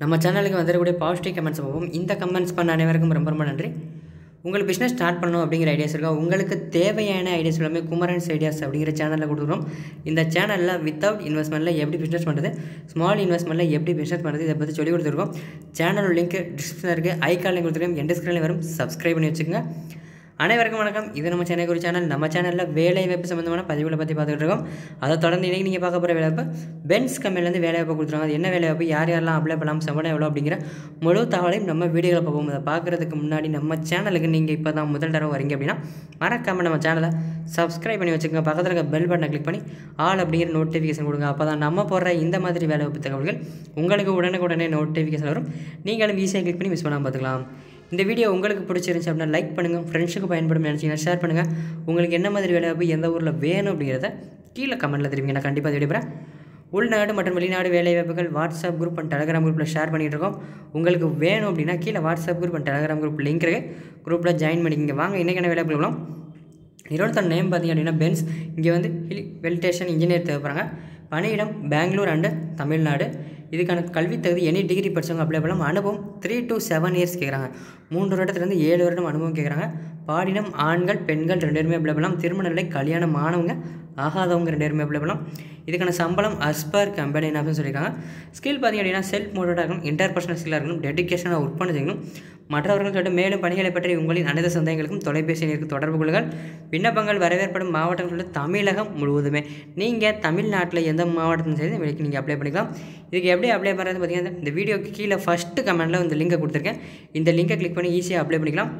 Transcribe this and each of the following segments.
நம்ம சேனலுக்கு வந்துடக்கூடிய positive comments பார்ப்போம் இந்த கமெண்ட்ஸ் பண்ண அனைவருக்கும் ரொம்ப ரொம்ப நன்றி உங்களுக்கு பிஸ்னஸ் ஸ்டார்ட் பண்ணணும் அப்படிங்கிற ஐடியாஸ் இருக்கா உங்களுக்கு தேவையான ஐடியாஸ் எல்லாமே குமரன்ஸ் ஐடியாஸ் அப்படிங்கிற சேனலில் கொடுக்குறோம் இந்த சேனலில் வித்தவுட் இன்வெஸ்ட்மெண்ட்டில் எப்படி பிஸ்னஸ் பண்ணுறது ஸ்மால் இன்வெஸ்ட்மெண்ட்டில் எப்படி பிஸ்னஸ் பண்ணுறது இதை பற்றி சொல்லி கொடுத்துருக்கோம் சேனல் லிங்க் டிஸ்கிரிப்ஷனில் இருக்குது ஐக்காலில் கொடுத்துருக்கோம் என் டிஸ்கிரிப்ஷனில் வரும் சப்ஸ்கிரைப் பண்ணி வச்சுக்கோங்க அனைவருக்கும் வணக்கம் இது நம்ம சென்னை குறி சேனல் நம்ம சேனலில் வேலை வாய்ப்பு சம்மந்தமான பதிவுகளை பற்றி பார்த்துட்டு இருக்கோம் அதை தொடர்ந்து இன்றைக்கி நீங்கள் பார்க்க போகிற வேலைவாய்ப்பு பென்ஸ் கம்பெனிலேருந்து வேலை வாய்ப்பு கொடுத்துருக்காங்க அது என்ன வேலை வாய்ப்பு யார் யாரெல்லாம் அப்ளை பண்ணலாம் சம்பளம் எவ்வளோ அப்படிங்கிற முழு தகவலையும் நம்ம வீடியோவில் பார்ப்போம் அதை பார்க்குறதுக்கு முன்னாடி நம்ம சேனலுக்கு நீங்கள் இப்போ தான் முதல் தடவை வரீங்க அப்படின்னா மறக்காமல் நம்ம சேனலை சப்ஸ்கிரைப் பண்ணி வச்சுக்கோங்க பக்கத்தில் இருக்க பெல் பட்டனை கிளிக் பண்ணி ஆல் அப்படிங்கிற நோட்டிஃபிகேஷன் கொடுங்க அப்போ தான் நம்ம போடுற இந்த மாதிரி வேலை வாய்ப்பு தகவல்கள் உங்களுக்கு உடனுக்குடனே நோட்டிஃபிகேஷன் வரும் நீங்களும் ஈஸியாக கிளிக் பண்ணி மிஸ் பண்ணாமல் பார்த்துக்கலாம் இந்த வீடியோ உங்களுக்கு பிடிச்சிருந்துச்சு அப்படின்னா லைக் பண்ணுங்கள் ஃப்ரெண்ட்ஸுக்கு பயன்படும் நினச்சிங்கன்னா ஷேர் பண்ணுங்கள் உங்களுக்கு என்ன மாதிரி வேலை வாய்ப்பு எந்த ஊரில் வேணும் அப்படிங்கிறத கீழே கமெண்ட்டில் தெரிவிங்க நான் கண்டிப்பாக விடுபறேன் உள்நாடு மற்றும் வெளிநாடு வேலை வாய்ப்புகள் வாட்ஸ்அப் குரூப் அண்ட் டெலகிராம் குரூப்பில் ஷேர் பண்ணிகிட்டு இருக்கோம் உங்களுக்கு வேணும் அப்படின்னா கீழே WhatsApp group and Telegram group link இருக்குது குரூப்பில் ஜாயின் பண்ணிக்கிங்க வாங்க இன்றைக்கான வேலை வாய்ப்புகளும் நிறுவனத்தோட நேம் பார்த்தீங்க அப்படின்னா பென்ஸ் இங்கே வந்து ஹில் வெல்டேஷன் இன்ஜினியர் தேவைப்படுறாங்க பணியிடம் பெங்களூர் அண்டு தமிழ்நாடு இதுக்கான கல்வி தகுதி எனி டிகிரி படித்தவங்க அப்ளை பண்ணலாம் அனுபவம் த்ரீ டு செவன் இயர்ஸ் கேட்குறாங்க மூன்று வருடத்துலேருந்து ஏழு வருடம் அனுபவம் கேட்குறாங்க பாடினம் ஆண்கள் பெண்கள் ரெண்டு பேருமே அப்ளை பண்ணலாம் திருமண நிலை கல்யாணம் ஆனவங்க ஆகாதவங்க ரெண்டு பேருமே அப்ளை பண்ணலாம் இதுக்கான சம்பளம் அஸ்பர் கம்பெனி அப்படின்னு சொல்லியிருக்காங்க ஸ்கில் பார்த்திங்க அப்படின்னா செல்ஃப் மோட்டடாக இருக்கணும் இன்டர்பர்சனல் ஸ்கில்லாக இருக்கணும் டெடிக்கேஷனாக ஒர்க் பண்ண செய்யணும் மற்றவர்கள் சொல்லிட்டு மேலும் பணிகளை பற்றி உங்களின் அனைத்து சந்தேகங்களுக்கும் தொலைபேசி எண்ணிற்கு தொடர்பு கொள்ளுங்கள் விண்ணப்பங்கள் வரவேற்படும் மாவட்டங்கள் சொல்லிட்டு தமிழகம் முழுவதுமே நீங்கள் தமிழ்நாட்டில் எந்த மாவட்டத்தில் சரி வெளிக்கு நீங்கள் அப்ளை பண்ணிக்கலாம் இதுக்கு எப்படி அப்ளை பண்ணுறது பார்த்தீங்கன்னா இந்த வீடியோக்கு கீழே ஃபஸ்ட்டு கமெண்ட்டில் இந்த லிங்கை கொடுத்துருக்கேன் இந்த லிங்கை கிளிக் பண்ணி ஈஸியாக அப்ளை பண்ணிக்கலாம்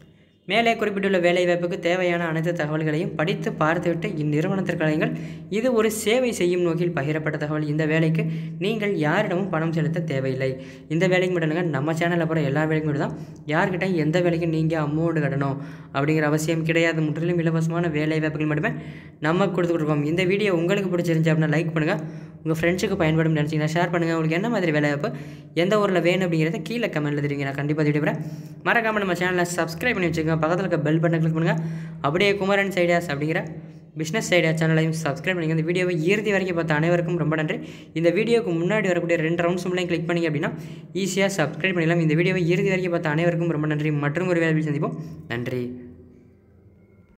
மேலே குறிப்பிட்டுள்ள வேலைவாய்ப்புக்கு தேவையான அனைத்து தகவல்களையும் படித்து பார்த்துவிட்டு இந்நிறுவனத்திற்கு அழையுங்கள் இது ஒரு சேவை செய்யும் நோக்கில் பகிரப்பட்ட தகவல் இந்த வேலைக்கு நீங்கள் யாரிடமும் பணம் செலுத்த தேவையில்லை இந்த வேலைக்கு மட்டும் நம்ம சேனலில் போகிற எல்லா வேலைக்கும் மட்டும் தான் யார்கிட்ட எந்த வேலைக்கும் நீங்கள் அமௌண்ட் கட்டணும் அப்படிங்கிற அவசியம் கிடையாது முற்றிலும் இலவசமான வேலை வாய்ப்புகள் மட்டுமே நம்ம கொடுத்துருக்கோம் இந்த வீடியோ உங்களுக்கு பிடிச்சிருந்துச்சு அப்படின்னா லைக் பண்ணுங்கள் உங்கள் ஃப்ரெண்ட்ஸுக்கு பயன்படும் நினச்சிங்கன்னா ஷேர் பண்ணுங்கள் உங்களுக்கு என்ன மாதிரி வேலை வாய்ப்பு எந்த ஊரில் வேணும் அப்படிங்கிறத கீழே கமெண்ட்டில் தெரிவிங்க நான் கண்டிப்பாக திட்டுறேன் மறக்காமல் நம்ம சேனலை சப்ஸ்கிரைப் பண்ணி வச்சுக்கோங்க பக்கத்தில் இருக்க பெல் பட்டனை கிளிக் பண்ணுங்கள் அப்படியே குமரன்ஸ் ஐடியாஸ் அப்படிங்கிற பிஸ்னஸ் ஐடியா சேனலையும் சப்ஸ்கிரைப் பண்ணிங்க இந்த வீடியோவை இறுதி வரைக்கும் பார்த்த அனைவருக்கும் ரொம்ப நன்றி இந்த வீடியோக்கு முன்னாடி வரக்கூடிய ரெண்டு ரவுண்ட்ஸ் மூலம் கிளிக் பண்ணிங்க அப்படின்னா ஈஸியாக சப்ஸ்கிரைப் பண்ணிடலாம் இந்த வீடியோவை இறுதி வரைக்கும் பார்த்த அனைவருக்கும் ரொம்ப நன்றி மற்றும் ஒரு வேலை சந்திப்போம் நன்றி